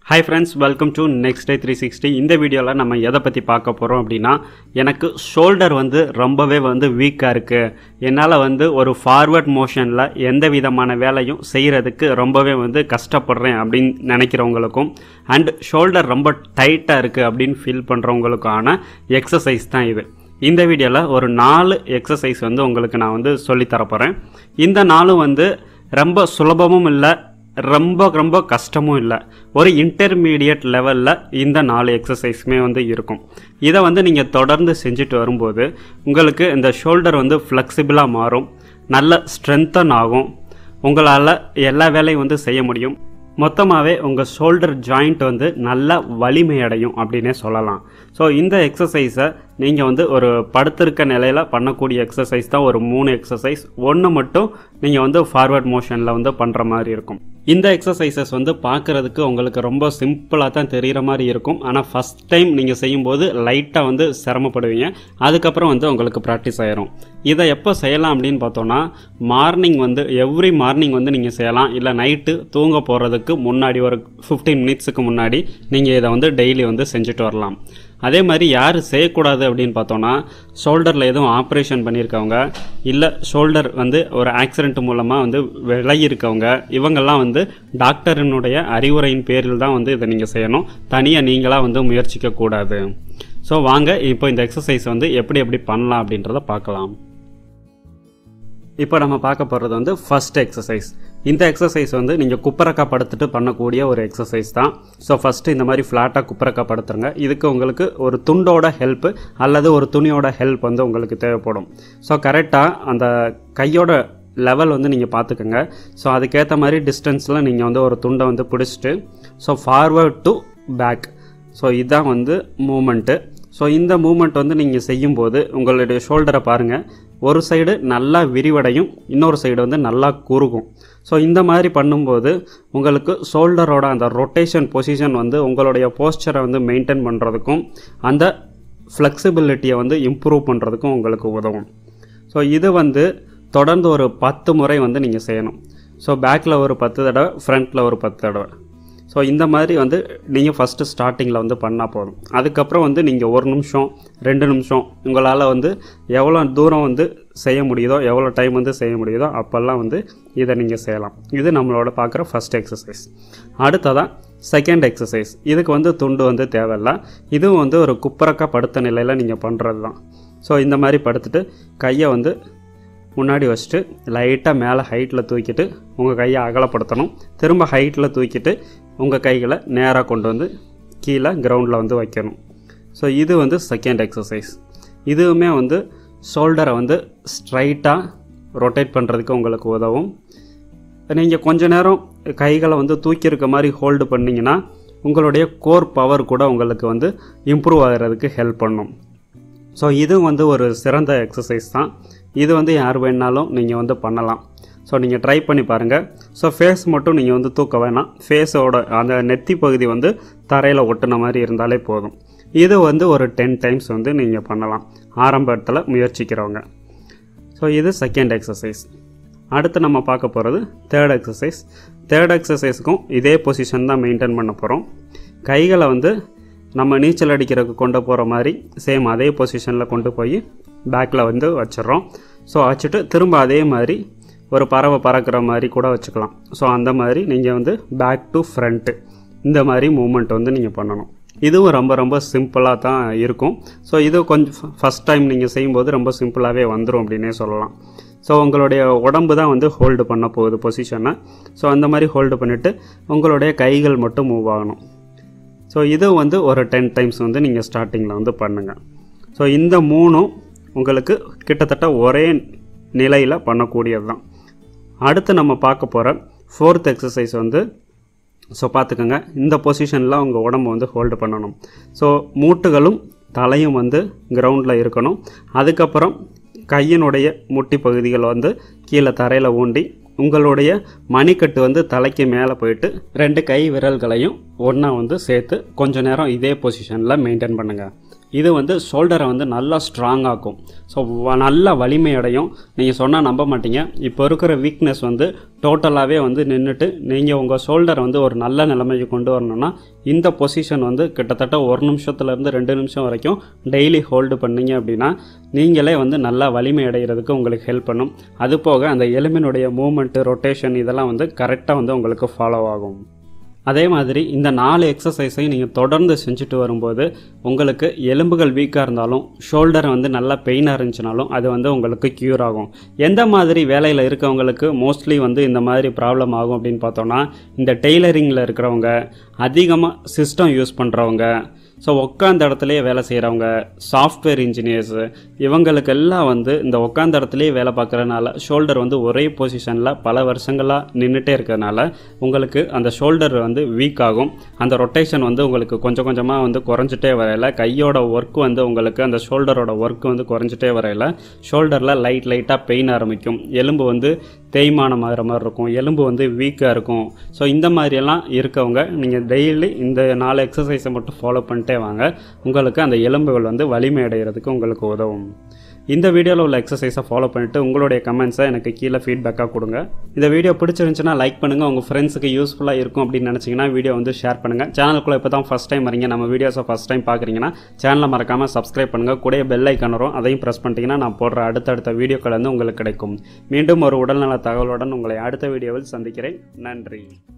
hi friends welcome to next day three sixty இந்த வீடியோவில் நம்ம எதை பற்றி பார்க்க போகிறோம் அப்படின்னா எனக்கு ஷோல்டர் வந்து ரொம்பவே வந்து வீக்காக இருக்குது என்னால் வந்து ஒரு ஃபார்வர்ட் மோஷனில் எந்த விதமான வேலையும் செய்கிறதுக்கு ரொம்பவே வந்து கஷ்டப்படுறேன் அப்படின்னு நினைக்கிறவங்களுக்கும் அண்ட் ஷோல்டர் ரொம்ப டைட்டாக இருக்குது அப்படின்னு ஃபீல் பண்ணுறவங்களுக்கான எக்ஸசைஸ் தான் இது இந்த வீடியோவில் ஒரு நாலு எக்ஸசைஸ் வந்து உங்களுக்கு நான் வந்து சொல்லித் தரப் போகிறேன் இந்த நாளும் வந்து ரொம்ப சுலபமும் இல்லை ரொம்ப ரொம்ப கஷ்டமும் இல்லை ஒரு இன்டர்மீடியட் லெவலில் இந்த நாலு எக்ஸசைஸுமே வந்து இருக்கும் இதை வந்து நீங்கள் தொடர்ந்து செஞ்சுட்டு வரும்போது உங்களுக்கு இந்த ஷோல்டர் வந்து ஃப்ளெக்சிபிளாக மாறும் நல்ல ஸ்ட்ரென்தன் ஆகும் உங்களால் எல்லா வேலையும் வந்து செய்ய முடியும் மொத்தமாகவே உங்கள் ஷோல்டர் ஜாயிண்ட் வந்து நல்ல வலிமையடையும் அப்படின்னே சொல்லலாம் ஸோ இந்த எக்ஸசைஸை நீங்கள் வந்து ஒரு படுத்திருக்க நிலையில் பண்ணக்கூடிய எக்ஸசைஸ் தான் ஒரு மூணு எக்ஸசைஸ் ஒன்று மட்டும் நீங்கள் வந்து ஃபார்வர்ட் மோஷனில் வந்து பண்ணுற மாதிரி இருக்கும் இந்த எக்ஸசைசஸ் வந்து பார்க்குறதுக்கு உங்களுக்கு ரொம்ப சிம்பிளாக தான் தெரிகிற மாதிரி இருக்கும் ஆனால் ஃபஸ்ட் டைம் நீங்கள் செய்யும்போது லைட்டாக வந்து சிரமப்படுவீங்க அதுக்கப்புறம் வந்து உங்களுக்கு ப்ராக்டிஸ் ஆயிரும் இதை எப்போ செய்யலாம் அப்படின்னு பார்த்தோன்னா மார்னிங் வந்து எவ்ரி மார்னிங் வந்து நீங்கள் செய்யலாம் இல்லை நைட்டு தூங்க போகிறதுக்கு முன்னாடி ஒரு ஃபிஃப்டீன் மினிட்ஸுக்கு முன்னாடி நீங்கள் இதை வந்து டெய்லி வந்து செஞ்சுட்டு வரலாம் அதே மாதிரி யார் செய்யக்கூடாது அப்படின்னு பார்த்தோன்னா ஷோல்டரில் எதுவும் ஆப்ரேஷன் பண்ணியிருக்கவங்க இல்லை ஷோல்டர் வந்து ஒரு ஆக்சிடென்ட் மூலமாக வந்து விலகி இருக்கவங்க இவங்கெல்லாம் வந்து டாக்டரினுடைய அறிவுரையின் பேரில் தான் வந்து இதை நீங்கள் செய்யணும் தனியாக நீங்களாக வந்து முயற்சிக்கக்கூடாது ஸோ வாங்க இப்போ இந்த எக்ஸசைஸ் வந்து எப்படி எப்படி பண்ணலாம் அப்படின்றத பார்க்கலாம் இப்போ நம்ம பார்க்க போகிறது வந்து ஃபஸ்ட் எக்ஸசைஸ் இந்த எக்ஸசைஸ் வந்து நீங்கள் குப்பரக்கா படுத்துட்டு பண்ணக்கூடிய ஒரு எக்ஸசைஸ் தான் ஸோ ஃபஸ்ட்டு இந்த மாதிரி ஃப்ளாட்டாக குப்பரக்கா படுத்துருங்க இதுக்கு உங்களுக்கு ஒரு துண்டோட ஹெல்ப்பு அல்லது ஒரு துணியோட ஹெல்ப் வந்து உங்களுக்கு தேவைப்படும் ஸோ கரெக்டாக அந்த கையோட லெவல் வந்து நீங்கள் பார்த்துக்கோங்க ஸோ அதுக்கேற்ற மாதிரி டிஸ்டன்ஸில் நீங்கள் வந்து ஒரு துண்டை வந்து பிடிச்சிட்டு so forward to back so இதுதான் வந்து மூமெண்ட்டு ஸோ இந்த மூமெண்ட் வந்து நீங்கள் செய்யும்போது உங்களுடைய ஷோல்டரை பாருங்கள் ஒரு சைடு நல்லா விரிவடையும் இன்னொரு சைடு வந்து நல்லா குறுகும் ஸோ இந்த மாதிரி பண்ணும்போது உங்களுக்கு ஷோல்டரோட அந்த ரொட்டேஷன் பொசிஷன் வந்து உங்களுடைய போஸ்டரை வந்து மெயின்டைன் பண்ணுறதுக்கும் அந்த ஃப்ளெக்சிபிலிட்டியை வந்து இம்ப்ரூவ் பண்ணுறதுக்கும் உங்களுக்கு உதவும் ஸோ இது வந்து தொடர்ந்து ஒரு பத்து முறை வந்து நீங்கள் செய்யணும் ஸோ பேக்கில் ஒரு பத்து தடவை ஃப்ரண்ட்டில் ஒரு பத்து தடவை ஸோ இந்த மாதிரி வந்து நீங்கள் ஃபஸ்ட்டு ஸ்டார்டிங்கில் வந்து பண்ணால் போதும் அதுக்கப்புறம் வந்து நீங்கள் ஒரு நிமிஷம் ரெண்டு நிமிஷம் உங்களால் வந்து எவ்வளோ தூரம் வந்து செய்ய முடியுதோ எவ்வளோ டைம் வந்து செய்ய முடியுதோ அப்போல்லாம் வந்து இதை நீங்கள் செய்யலாம் இது நம்மளோட பார்க்குற ஃபஸ்ட் எக்ஸசைஸ் அடுத்ததாக செகண்ட் எக்ஸசைஸ் இதுக்கு வந்து துண்டு வந்து தேவையில்ல இதுவும் வந்து ஒரு குப்பரக்கா படுத்த நிலையில் நீங்கள் பண்ணுறது தான் ஸோ இந்த மாதிரி படுத்துட்டு கையை வந்து முன்னாடி வச்சுட்டு லைட்டாக மேலே ஹைட்டில் தூக்கிட்டு உங்கள் கையை அகலப்படுத்தணும் திரும்ப ஹைட்டில் தூக்கிட்டு உங்கள் கைகளை நேராக கொண்டு வந்து கீழே கிரவுண்டில் வந்து வைக்கணும் ஸோ இது வந்து செகண்ட் எக்ஸசைஸ் இதுவுமே வந்து ஷோல்டரை வந்து ஸ்ட்ரைட்டாக ரொட்டேட் பண்ணுறதுக்கு உங்களுக்கு உதவும் நீங்கள் கொஞ்ச நேரம் கைகளை வந்து தூக்கி இருக்க மாதிரி ஹோல்டு பண்ணிங்கன்னா உங்களுடைய கோர் பவர் கூட உங்களுக்கு வந்து இம்ப்ரூவ் ஆகிறதுக்கு ஹெல்ப் பண்ணும் ஸோ இது வந்து ஒரு சிறந்த எக்ஸசைஸ் தான் இது வந்து யார் வேணாலும் நீங்கள் வந்து பண்ணலாம் ஸோ நீங்கள் ட்ரை பண்ணி பாருங்கள் ஸோ ஃபேஸ் மட்டும் நீங்கள் வந்து தூக்க வேணாம் ஃபேஸோட அந்த நெத்தி பகுதி வந்து தரையில் ஒட்டின மாதிரி இருந்தாலே போதும் இது வந்து ஒரு டென் டைம்ஸ் வந்து நீங்கள் பண்ணலாம் ஆரம்பத்தில் முயற்சிக்கிறவங்க ஸோ இது செகண்ட் எக்ஸசைஸ் அடுத்து நம்ம பார்க்க போகிறது தேர்ட் எக்ஸசைஸ் தேர்ட் எக்ஸசைஸுக்கும் இதே பொசிஷன் தான் மெயின்டைன் பண்ண போகிறோம் கைகளை வந்து நம்ம நீச்சல் அடிக்கிறதுக்கு கொண்டு போகிற மாதிரி சேம் அதே பொசிஷனில் கொண்டு போய் பேக்கில் வந்து வச்சிடுறோம் ஸோ வச்சுட்டு திரும்ப அதே மாதிரி ஒரு பறவை பறக்கிற மாதிரி கூட வச்சுக்கலாம் ஸோ அந்த மாதிரி நீங்கள் வந்து பேக் டு ஃப்ரண்ட்டு இந்த மாதிரி மூமெண்ட் வந்து நீங்கள் பண்ணணும் இதுவும் ரொம்ப ரொம்ப சிம்பிளாக தான் இருக்கும் ஸோ இது கொஞ்சம் ஃபஸ்ட் டைம் நீங்கள் செய்யும்போது ரொம்ப சிம்பிளாகவே வந்துடும் அப்படின்னே சொல்லலாம் ஸோ உங்களுடைய உடம்பு தான் வந்து ஹோல்டு பண்ண போகுது பொசிஷனை ஸோ அந்த மாதிரி ஹோல்டு பண்ணிவிட்டு உங்களுடைய கைகள் மட்டும் மூவ் ஆகணும் ஸோ இது வந்து ஒரு டென் டைம்ஸ் வந்து நீங்கள் ஸ்டார்டிங்கில் வந்து பண்ணுங்கள் ஸோ இந்த மூணும் உங்களுக்கு கிட்டத்தட்ட ஒரே நிலையில் பண்ணக்கூடியது தான் அடுத்து நம்ம பார்க்க போகிற ஃபோர்த் எக்ஸசைஸ் வந்து ஸோ பார்த்துக்கோங்க இந்த பொசிஷனில் உங்கள் உடம்பு வந்து ஹோல்டு பண்ணணும் ஸோ மூட்டுகளும் தலையும் வந்து கிரவுண்டில் இருக்கணும் அதுக்கப்புறம் கையினுடைய முட்டி பகுதிகள் வந்து கீழே தரையில் ஊண்டி உங்களுடைய மணிக்கட்டு வந்து தலைக்கு மேலே போயிட்டு ரெண்டு கை விரல்களையும் ஒன்றா வந்து சேர்த்து கொஞ்ச நேரம் இதே பொசிஷனில் மெயின்டைன் பண்ணுங்கள் இது வந்து ஷோல்டரை வந்து நல்லா ஸ்ட்ராங் ஆக்கும் ஸோ நல்லா வலிமை அடையும் நீங்கள் சொன்னால் நம்ப மாட்டீங்க இப்போ இருக்கிற வீக்னஸ் வந்து டோட்டலாகவே வந்து நின்றுட்டு நீங்கள் உங்கள் ஷோல்டரை வந்து ஒரு நல்ல நிலைமைக்கு கொண்டு வரணும்னா இந்த பொசிஷன் வந்து கிட்டத்தட்ட ஒரு நிமிஷத்துலேருந்து ரெண்டு நிமிஷம் வரைக்கும் டெய்லி ஹோல்டு பண்ணீங்க அப்படின்னா நீங்களே வந்து நல்லா வலிமை அடைகிறதுக்கு உங்களுக்கு ஹெல்ப் பண்ணும் அது போக அந்த எலும்பினுடைய மூமெண்ட்டு ரொட்டேஷன் இதெல்லாம் வந்து கரெக்டாக வந்து உங்களுக்கு ஃபாலோ ஆகும் அதே மாதிரி இந்த நாலு எக்ஸசைஸையும் நீங்கள் தொடர்ந்து செஞ்சுட்டு வரும்போது உங்களுக்கு எலும்புகள் வீக்காக இருந்தாலும் ஷோல்டர் வந்து நல்லா பெயினாக இருந்துச்சுனாலும் அது வந்து உங்களுக்கு க்யூர் ஆகும் எந்த மாதிரி வேலையில் இருக்கவங்களுக்கு மோஸ்ட்லி வந்து இந்த மாதிரி ப்ராப்ளம் ஆகும் அப்படின்னு பார்த்தோன்னா இந்த டெய்லரிங்கில் இருக்கிறவங்க அதிகமாக சிஸ்டம் யூஸ் பண்ணுறவங்க ஸோ உட்காந்த இடத்துலையே வேலை செய்கிறவங்க சாஃப்ட்வேர் இன்ஜினியர்ஸு இவங்களுக்கெல்லாம் வந்து இந்த உட்காந்த இடத்துலையே வேலை பார்க்குறதுனால ஷோல்டர் வந்து ஒரே பொசிஷனில் பல வருஷங்களாக நின்றுட்டே இருக்கிறதுனால உங்களுக்கு அந்த ஷோல்டர் வந்து வீக் ஆகும் அந்த ரொட்டேஷன் வந்து உங்களுக்கு கொஞ்சம் கொஞ்சமாக வந்து குறைஞ்சிட்டே வரையில கையோட ஒர்க் வந்து உங்களுக்கு அந்த ஷோல்டரோட ஒர்க் வந்து குறைஞ்சிட்டே வரையில ஷோல்டரில் லைட் லைட்டாக பெயின் ஆரம்பிக்கும் எலும்பு வந்து தேய்மானம் ஆகிற மாதிரி இருக்கும் எலும்பு வந்து வீக்காக இருக்கும் ஸோ இந்த மாதிரியெல்லாம் இருக்கவங்க நீங்கள் டெய்லி இந்த நாலு எக்ஸசைஸை மட்டும் ஃபாலோ பண்ணிட்டே வாங்க உங்களுக்கு அந்த எலும்புகள் வந்து வலிமை அடைகிறதுக்கு உங்களுக்கு உதவும் இந்த வீடியோவில் உள்ள எக்ஸசைஸை ஃபாலோ பண்ணிவிட்டு உங்களுடைய கமெண்ட்ஸை எனக்கு கீழே ஃபீட்பேக்காக கொடுங்க இந்த வீடியோ பிடிச்சிருந்துச்சுன்னா லைக் பண்ணுங்கள் உங்கள் ஃப்ரெண்ட்ஸுக்கு யூஸ்ஃபுல்லாக இருக்கும் அப்படின்னு நினச்சிங்கன்னா வீடியோ வந்து ஷேர் பண்ணுங்கள் சேனலுக்குள்ளே இப்போ தான் ஃபஸ்ட் டைம் வரீங்க நம்ம வீடியோஸை ஃபஸ்ட் டைம் பார்க்குறீங்கன்னா சேனலை மறக்காமல் சப்ஸ்கிரைப் பண்ணுங்கள் கூட பெல் ஐக்கான் வரும் அதையும் ப்ரெஸ் பண்ணிட்டீங்கன்னா நான் போடுற அடுத்தடுத்த வீடியோக்கள் வந்து உங்களுக்கு கிடைக்கும் மீண்டும் ஒரு உடல்நல தகவலுடன் உங்களை அடுத்த வீடியோவில் சந்திக்கிறேன் நன்றி